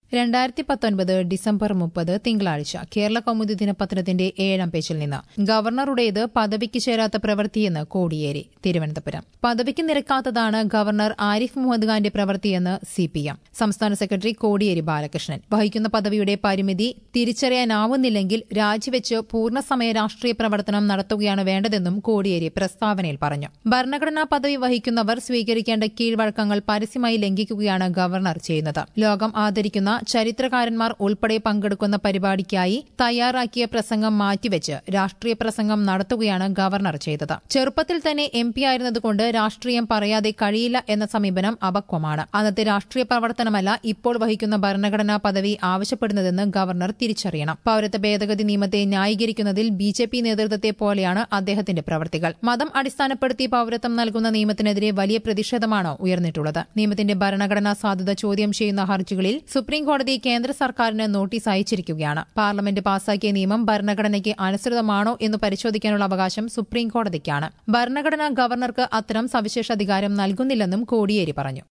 രണ്ടായിരത്തി പത്തൊൻപത് ഡിസംബർ മുപ്പത് തിങ്കളാഴ്ച കേരള കൗമുദി ദിനപത്രത്തിന്റെ ഏഴാം പേജിൽ നിന്ന് ഗവർണറുടേത് പദവിക്ക് ചേരാത്ത പ്രവൃത്തിയെന്ന് കോടിയേരി തിരുവനന്തപുരം പദവിക്ക് നിരക്കാത്തതാണ് ഗവർണർ ആരിഫ് മുഹമ്മദ് ഖാന്റെ പ്രവൃത്തിയെന്ന് സിപിഎം സംസ്ഥാന സെക്രട്ടറി കോടിയേരി ബാലകൃഷ്ണൻ വഹിക്കുന്ന പദവിയുടെ പരിമിതി തിരിച്ചറിയാനാവുന്നില്ലെങ്കിൽ രാജിവെച്ച് പൂർണ്ണസമയ രാഷ്ട്രീയ പ്രവർത്തനം നടത്തുകയാണ് വേണ്ടതെന്നും കോടിയേരി പ്രസ്താവനയിൽ പറഞ്ഞു ഭരണഘടനാ പദവി വഹിക്കുന്നവർ സ്വീകരിക്കേണ്ട കീഴ്വഴക്കങ്ങൾ പരസ്യമായി ലംഘിക്കുകയാണ് ഗവർണർ ചെയ്യുന്നത് ലോകം ആദരിക്കുന്ന ചരിത്രകാരന്മാർ ഉൾപ്പെടെ പങ്കെടുക്കുന്ന പരിപാടിക്കായി തയ്യാറാക്കിയ പ്രസംഗം മാറ്റിവെച്ച് രാഷ്ട്രീയ പ്രസംഗം നടത്തുകയാണ് ഗവർണർ ചെയ്തത് ചെറുപ്പത്തിൽ തന്നെ എം പി ആയിരുന്നതുകൊണ്ട് രാഷ്ട്രീയം പറയാതെ കഴിയില്ല എന്ന സമീപനം അപക്വമാണ് അന്നത്തെ രാഷ്ട്രീയ പ്രവർത്തനമല്ല ഇപ്പോൾ വഹിക്കുന്ന ഭരണഘടനാ പദവി ആവശ്യപ്പെടുന്നതെന്ന് ഗവർണർ തിരിച്ചറിയണം പൌരത്വ ഭേദഗതി നിയമത്തെ ന്യായീകരിക്കുന്നതിൽ ബി ജെ പി നേതൃത്വത്തെ പോലെയാണ് അദ്ദേഹത്തിന്റെ പ്രവൃത്തികൾ മതം അടിസ്ഥാനപ്പെടുത്തി പൌരത്വം നൽകുന്ന നിയമത്തിനെതിരെ വലിയ പ്രതിഷേധമാണ് ഉയർന്നിട്ടുള്ളത് നിയമത്തിന്റെ ഭരണഘടനാ സാധുത ചോദ്യം ചെയ്യുന്ന ഹർജികളിൽ സുപ്രീം കോടതി കേന്ദ്ര സർക്കാരിന് നോട്ടീസ് അയച്ചിരിക്കുകയാണ് പാർലമെന്റ് പാസാക്കിയ നിയമം ഭരണഘടനയ്ക്ക് അനുസൃതമാണോ എന്ന് പരിശോധിക്കാനുള്ള അവകാശം സുപ്രീം കോടതിക്കാണ് ഭരണഘടന ഗവർണർക്ക് അത്തരം സവിശേഷ അധികാരം നൽകുന്നില്ലെന്നും കോടിയേരി പറഞ്ഞു